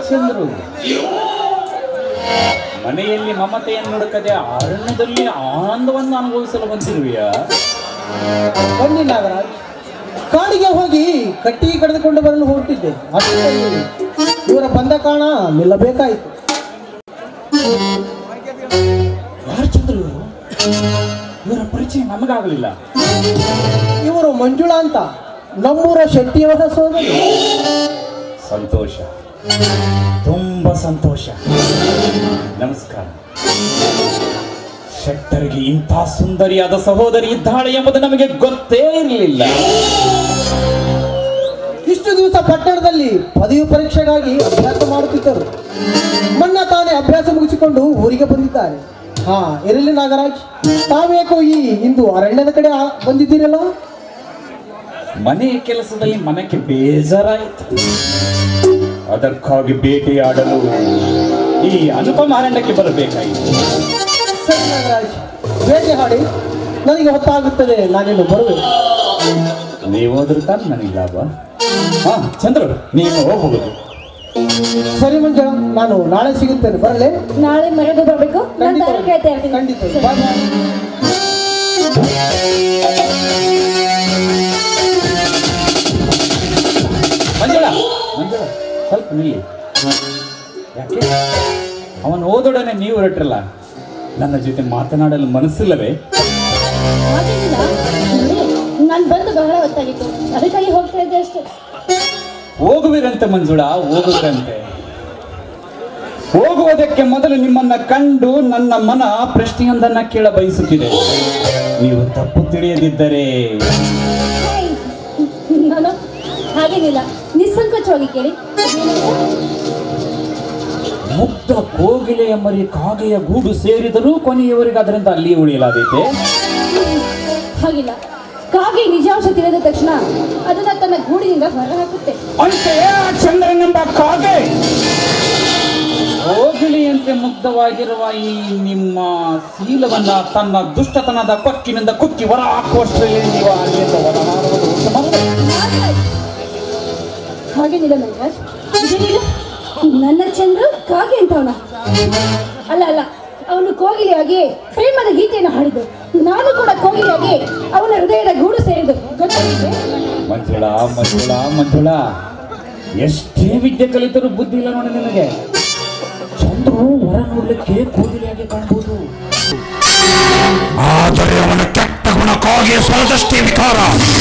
ಚಂದ್ರು ಮನೆಯಲ್ಲಿ ಮಮತೆಯನ್ನು ಹುಡುಕದೆ ಅರಣ್ಯದಲ್ಲಿ ಆನಂದವನ್ನು ಅನುಭವಿಸಲು ಬಂದಿರುವೆಯ ಬನ್ನಿ ನಾಗರಾಜ್ ಕಾಡಿಗೆ ಹೋಗಿ ಕಟ್ಟಿ ಕಳೆದುಕೊಂಡು ಬರಲು ಹೊರಟಿದ್ದೆ ಅಷ್ಟರಲ್ಲಿ ಇವರ ಬಂದ ಕಾಣ ನಿಲ್ಲಬೇಕಾಯಿತು ಯಾರು ಚಂದ್ರು ಇವರು ಇವರ ಪರಿಚಯ ನಮಗಾಗಲಿಲ್ಲ ಇವರು ಮಂಜುಳಾ ಅಂತ ನಮ್ಮೂರ ಶೆಟ್ಟಿಯವರ ಸೋದರಿ ಸಂತೋಷ ತುಂಬಾ ಸಂತೋಷ ನಮಸ್ಕಾರ ಶೆಟ್ಟರಿಗೆ ಇಂಥ ಸುಂದರಿಯಾದ ಸಹೋದರಿ ಇದ್ದಾಳೆ ಎಂಬುದು ನಮಗೆ ಗೊತ್ತೇ ಇರಲಿಲ್ಲ ಇಷ್ಟು ದಿವಸ ಪಟ್ಟಣದಲ್ಲಿ ಪದವಿ ಪರೀಕ್ಷೆಗಾಗಿ ಅಭ್ಯಾಸ ಮಾಡುತ್ತಿದ್ದರು ಮೊನ್ನ ತಾನೇ ಅಭ್ಯಾಸ ಮುಗಿಸಿಕೊಂಡು ಊರಿಗೆ ಬಂದಿದ್ದಾರೆ ಹಾ ಇರಲಿ ನಾಗರಾಜ್ ತಾವೇಕೋ ಈ ಇಂದು ಅರಣ್ಯದ ಕಡೆ ಆ- ಬಂದಿದ್ದೀರಲ್ಲ ಮನೆಯ ಕೆಲಸದಲ್ಲಿ ಮನಕ್ಕೆ ಬೇಜಾರಾಯಿತು ಅದಕ್ಕಾಗಿ ಬೇಟೆಯಾಡಲು ಈ ಅನುಪಮ ಅರಣ್ಯಕ್ಕೆ ಬರಬೇಕಾಯಿತು ಸರಿ ನಾಗರಾಜ್ ಬೇಟೆ ಹಾಡಿ ನನಗೆ ಹೊತ್ತಾಗುತ್ತದೆ ನಾನಿನ್ನು ಬರುವೆ ನೀವಾದ್ರೂ ತಾನು ನನಗೆ ಲಾಭ ಹಾ ಚಂದ್ರು ನೀನು ಹೋಗ್ಬೋದು ಸರಿ ಮಂಜುಳಾ ನಾನು ನಾಳೆ ಸಿಗುತ್ತೇನೆ ಬರಲೇ ನಾಳೆ ಮನೆಗೆ ಬರಬೇಕು ನಾನು ದಾರಿ ಕೇಳ್ತಾ ಇರ್ತೀನಿ ಖಂಡಿತ ಸರಿ. ಬಾಯ್ ಬಾಯ್. ಮಂಜುಳ ಮಂಜುಳ ಸ್ವಲ್ಪ ನಿಲ್ಲಿ ಯಾಕೆ ಅವನು ಓದೊಡನೆ ನೀವು ಹೊರಟ್ರಲ್ಲ ನನ್ನ ಜೊತೆ ಮಾತನಾಡಲು ಮನಸ್ಸಿಲ್ಲವೇ ಹಾಗೇನಿಲ್ಲ ನಾನು ಬಂದು ಬಹಳ ಹೊತ್ತಾಗಿತ್ತು ಅದಕ್ಕಾಗಿ ಹೋಗ್ತಾ ಇದ್ದೆ ಅಷ್ಟೇ ಹೋಗುವಿರಂತೆ ಮಂಜುಳ ಹೋಗುವಂತೆ ಹೋಗುವುದಕ್ಕೆ ಮೊದಲು ನಿಮ್ಮನ್ನ ಕಂಡು ನನ್ನ ಮನ ಪ್ರಶ್ನೆಯೊಂದನ್ನ ಕೇಳ ಬಯಸುತ್ತಿದೆ ನೀವು ತಪ್ಪು ತಿಳಿಯದಿದ್ದರೆ ಹೇಯ್, ನಾನು ಹಾಗೇನಿಲ್ಲ ನಿಸ್ಸಂಕೋಚವಾಗಿ ಕೇಳಿ ಮುಗ್ಧ ಕೋಗಿಲೆಯ ಮರಿ ಕಾಗೆಯ ಗೂಡು ಸೇರಿದರೂ ಕೊನೆಯವರೆಗೆ ಅದರಿಂದ ಅಲ್ಲಿಯೇ ಉಳಿಯಲಾದೈತೆ ಹಾಗಿಲ್ಲ ಕಾಗೆ ನಿಜಾಂಶ ತಿಳಿದ ತಕ್ಷಣ ಅದನ್ನ ತನ್ನ ಗೂಡಿನಿಂದ ಹೊರಹಾಕುತ್ತೆ ಅಂತೆಯೇ ಆ ಚಂದ್ರನೆಂಬ ಕಾಗೆ ಕೋಗಿಲೆಯಂತೆ ಮುಗ್ಧವಾಗಿರುವ ಈ ನಿಮ್ಮ ಶೀಲವನ್ನ ತನ್ನ ದುಷ್ಟತನದ ಕೊಕ್ಕಿನಿಂದ ಕುಕ್ಕಿ ಹೊರ ಹಾಕುವಷ್ಟರಲ್ಲಿ ನೀವು ಅಲ್ಲಿಂದ ಹೊರಹಾರುವುದು ಉತ್ತಮವೇ? ಹಾಗೇನಿಲ್ಲ ನಾಗರಾಜ್ ಇದೇನಿದು? ನನ್ನ ಚಂದ್ರ ಕಾಗೆ ಅಂತವನ ಅಲ್ಲ ಅಲ್ಲ ಅವನು ಕೋಗಿಲೆಯಾಗಿ ಪ್ರೇಮದ ಗೀತೆಯನ್ನು ಹಾಡಿದ್ದು ನಾನು ಕೂಡ ಕೋಗಿಲೆಯಾಗಿ ಅವನ ಹೃದಯದ ಗೂಡು ಸೇರಿದ್ದು ಗೊತ್ತಾಗಿದೆ ಮಂಜುಳ ಮಂಜುಳ ಮಂಜುಳ ಎಷ್ಟೇ ವಿದ್ಯೆ ಕಲಿತರೂ ಬುದ್ಧಿ ಇಲ್ಲ ನೋಡಿ ನಿನಗೆ ಚಂದ್ರು ಹೊರ ನೋಡ್ಲಿಕ್ಕೆ ಕೋಗಿಲೆಯಾಗಿ ಕಾಣ್ಬೋದು ಆದರೆ ಅವನ ಕೆಟ್ಟ ಗುಣ ಕಾಗೆ ಸ್ವರದಷ್ಟೇ ವಿಕಾರ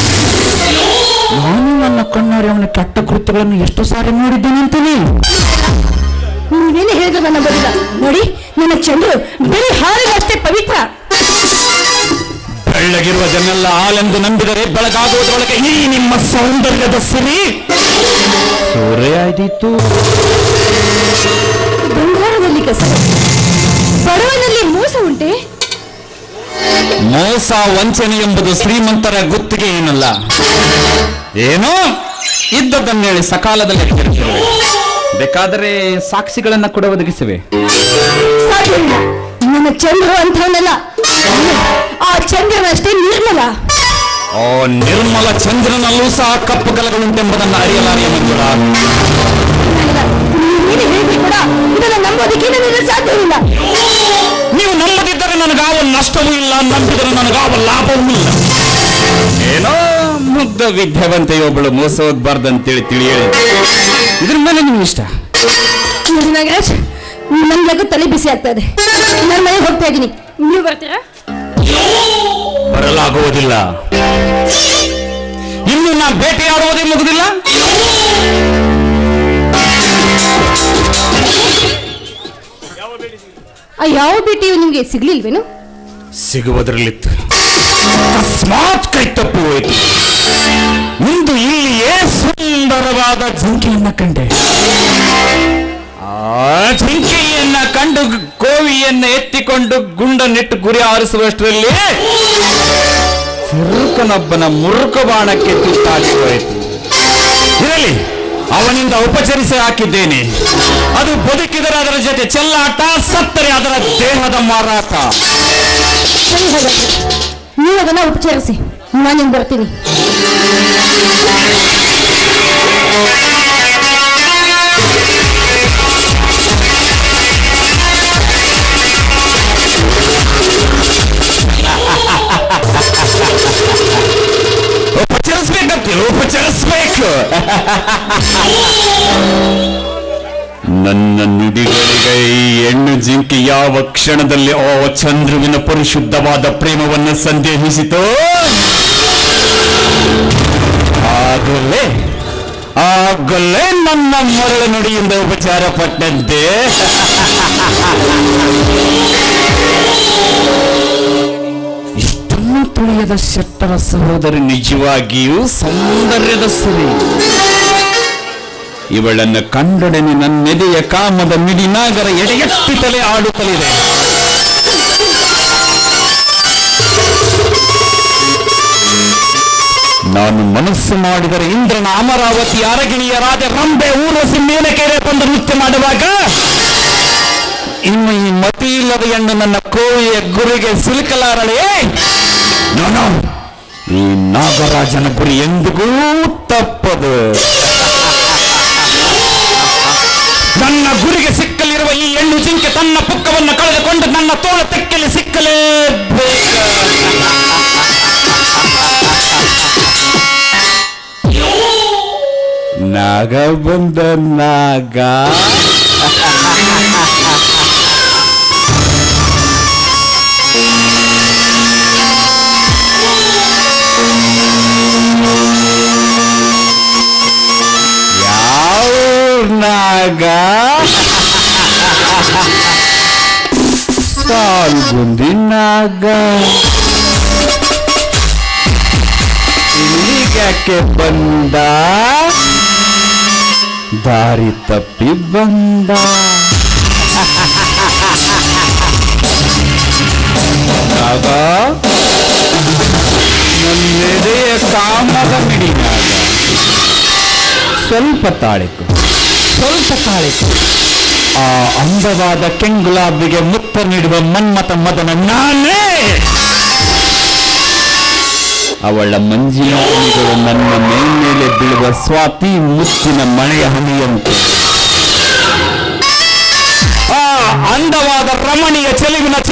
ನಾನು ನನ್ನ ಕಣ್ಣಾರೆ ಅವನ ಕೆಟ್ಟ ಕೃತ್ಯಗಳನ್ನು ಎಷ್ಟು ಸಾರಿ ನೋಡಿದ್ದೇನೆ ಅಂತೀನಿ ನೀವೇನು ಹೇಳಿದ್ರು ನನ್ನ ಬದಿಲ್ಲ ನೋಡಿ ನನ್ನ ಚಂದ್ರು ಬರೀ ಹಾಲಿನಷ್ಟೇ ಪವಿತ್ರ ಬೆಳ್ಳಗಿರುವ ಜನರೆಲ್ಲ ಹಾಲೆಂದು ನಂಬಿದರೆ ಬೆಳಗಾಗುವುದರೊಳಗೆ ಈ ನಿಮ್ಮ ಸೌಂದರ್ಯದ ಸಿರಿ ಸೂರ್ಯಾದಿತ್ತು ಬಂಗಾರದಲ್ಲಿ ಕಸ ಬಡವನಲ್ಲಿ ಮೋಸ ಉಂಟೆ ಮೋಸ ವಂಚನೆ ಎಂಬುದು ಶ್ರೀಮಂತರ ಗುತ್ತಿಗೆ ಏನಲ್ಲ ಏನೋ ಇದ್ದದ್ದನ್ನೇಳಿ ಸಕಾಲದಲ್ಲಿ ಎಚ್ಚರಿಸುವೆ ಬೇಕಾದರೆ ಸಾಕ್ಷಿಗಳನ್ನ ಕೂಡ ಒದಗಿಸುವೆ ಸಾಧ್ಯವಿಲ್ಲ ನನ್ನ ಚಂದ್ರು ಅಂಥವನಲ್ಲ ಆ ಚಂದ್ರನಷ್ಟೇ ನಿರ್ಮಲ ಓ ನಿರ್ಮಲ ಚಂದ್ರನಲ್ಲೂ ಸಹ ಕಪ್ಪು ಕಲಗಳುಂಟೆಂಬುದನ್ನು ಅರಿಯಲಾರಿಯ ಮಂಜುಳ ನೀನು ಹೇಳಿದ್ರು ಕೂಡ ಇದನ್ನು ನಂಬೋದಕ್ಕೆ ನನಗೆ ಸಾಧ್ಯವಿಲ್ಲ ನೀವು ನಂಬದಿದ್ದರೆ ನನಗಾವ ನಷ್ಟವೂ ಇಲ್ಲ ನಂಬಿದರೆ ನನಗಾವ ಲಾಭವೂ ಇಲ್ಲ ಏನೋ ಮುಗ್ಧ ವಿದ್ಯಾವಂತೆಯೊಬ್ಬಳು ಮೋಸೋದ್ಬಾರ್ದಂತೇಳಿ ತಿಳಿ ಹೇಳಿ ಇದ್ರ ಮೇಲೆ ನಿಮ್ಗೆ ಇಷ್ಟ ನೋಡಿ ನಾಗರಾಜ್ ನನ್ಗೆ ತಲೆ ಬಿಸಿ ಆಗ್ತಾ ಇದೆ ನಾನು ಮನೆಗೆ ಹೋಗ್ತಾ ಇದ್ದೀನಿ ನೀವು ಬರ್ತೀರಾ ಬರಲಾಗುವುದಿಲ್ಲ ಇನ್ನು ನಾ ಬೇಟೆಯಾಡುವುದೇ ಮುಗುದಿಲ್ಲ ಆ ಯಾವ ಭೇಟಿಯು ನಿಮಗೆ ಸಿಗ್ಲಿಲ್ವೇನು ಸಿಗುವುದರಲ್ಲಿತ್ತು ಅಕಸ್ಮಾತ್ ಕೈ ತಪ್ಪಿ ಹೋಯಿತು ಇಂದು ಇಲ್ಲಿಯೇ ಸುಂದರವಾದ ಜಿಂಕೆಯನ್ನ ಕಂಡೆ ಆ ಜಿಂಕೆಯನ್ನ ಕಂಡು ಕೋವಿಯನ್ನ ಎತ್ತಿಕೊಂಡು ಗುಂಡನ್ನಿಟ್ಟು ಗುರಿ ಆರಿಸುವಷ್ಟರಲ್ಲಿ ಫಿರುಕನೊಬ್ಬನ ಮುರುಕು ಬಾಣಕ್ಕೆ ತುತ್ತಾಗಿ ಹೋಯಿತು ಇರಲಿ ಅವನಿಂದ ಉಪಚರಿಸಿ ಹಾಕಿದ್ದೇನೆ ಅದು ಬದುಕಿದರೆ ಅದರ ಜೊತೆ ಚೆಲ್ಲಾಟ ಸತ್ತರೆ ಅದರ ದೇಹದ ಮಾರಾಟ ಸರಿ ಹಾಗಾದ್ರೆ ನೀವು ಅದನ್ನ ಉಪಚರಿಸಿ ನಾನು ಬರ್ತೀನಿ ಉಪಚರಿಸಬೇಕು ನನ್ನ ನುಡಿಗಳಿಗೆ ಈ ಹೆಣ್ಣು ಜಿಂಕಿ ಯಾವ ಕ್ಷಣದಲ್ಲಿ ಆ ಚಂದ್ರುವಿನ ಪರಿಶುದ್ಧವಾದ ಪ್ರೇಮವನ್ನು ಸಂದೇಹಿಸಿತೋ ಆಗಲೇ ಆಗಲೇ ನನ್ನ ಮರಳ ನುಡಿಯಿಂದ ಉಪಚಾರ ಪಟ್ಟಂತೆ ಇಷ್ಟನ್ನು ತುಳಿಯದ ಶೆಟ್ಟರ ಸಹೋದರಿ ನಿಜವಾಗಿಯೂ ಸೌಂದರ್ಯದ ಸುರಿ ಇವಳನ್ನು ಕಂಡೊಡನೆ ನನ್ನೆದೆಯ ಕಾಮದ ಮಿಡಿನಾಗರ ಎಡೆಯತ್ತಿ ತಲೆ ಆಡುತ್ತಲಿದೆ ನಾನು ಮನಸ್ಸು ಮಾಡಿದರೆ ಇಂದ್ರನ ಅಮರಾವತಿ ಅರಗಿಣಿಯರಾದ ರಂಬೆ ಊರ್ವಶಿ ಮೇಲಕೆರೆ ಬಂದು ನೃತ್ಯ ಮಾಡುವಾಗ ಇನ್ನು ಈ ಮತಿ ಇಲ್ಲದ ಹೆಣ್ಣು ನನ್ನ ಕೋವಿಯ ಗುರಿಗೆ ಸಿಲುಕಲಾರಳೆ ನಾನು ಈ ನಾಗರಾಜನ ಗುರಿ ಎಂದಿಗೂ ತಪ್ಪದು ನನ್ನ ಗುರಿಗೆ ಸಿಕ್ಕಲಿರುವ ಈ ಹೆಣ್ಣು ಜಿಂಕೆ ತನ್ನ ಪುಕ್ಕವನ್ನು ಕಳೆದುಕೊಂಡು ನನ್ನ ತೋಳ ತೆಕ್ಕಲಿ ಸಿಕ್ಕಲೇಬೇಕು ನಾಗ ಬಂದ ನಾಗ ಯಾವ ನಾಗ ಸಾಲ್ಗುಂದಿ ನಾಗ ಇಲ್ಲಿಗ್ಯಾಕೆ ಬಂದ ದಾರಿ ತಪ್ಪಿ ಬಂದ ನಾಗ ನನ್ನೆದೆಯ ಕಾಮದ ಮಿಡಿನಾಗ ಸ್ವಲ್ಪ ತಾಳಿಕು ಸ್ವಲ್ಪ ತಾಳಿಕು ಆ ಅಂದವಾದ ಕೆಂಗುಲಾಬಿಗೆ ಮುತ್ತ ನೀಡುವ ಮನ್ಮತ ಮದನ ನಾನೇ ಅವಳ ಮಂಜಿನ ಹನಿಗಳು ನನ್ನ ಮೇಲ್ಮೇಲೆ ಬೀಳುವ ಸ್ವಾತಿ ಮುತ್ತಿನ ಮಳೆಯ ಹನಿಯಂತೆ ಆ ಅಂದವಾದ ರಮಣೀಯ ಚೆಲುವಿನ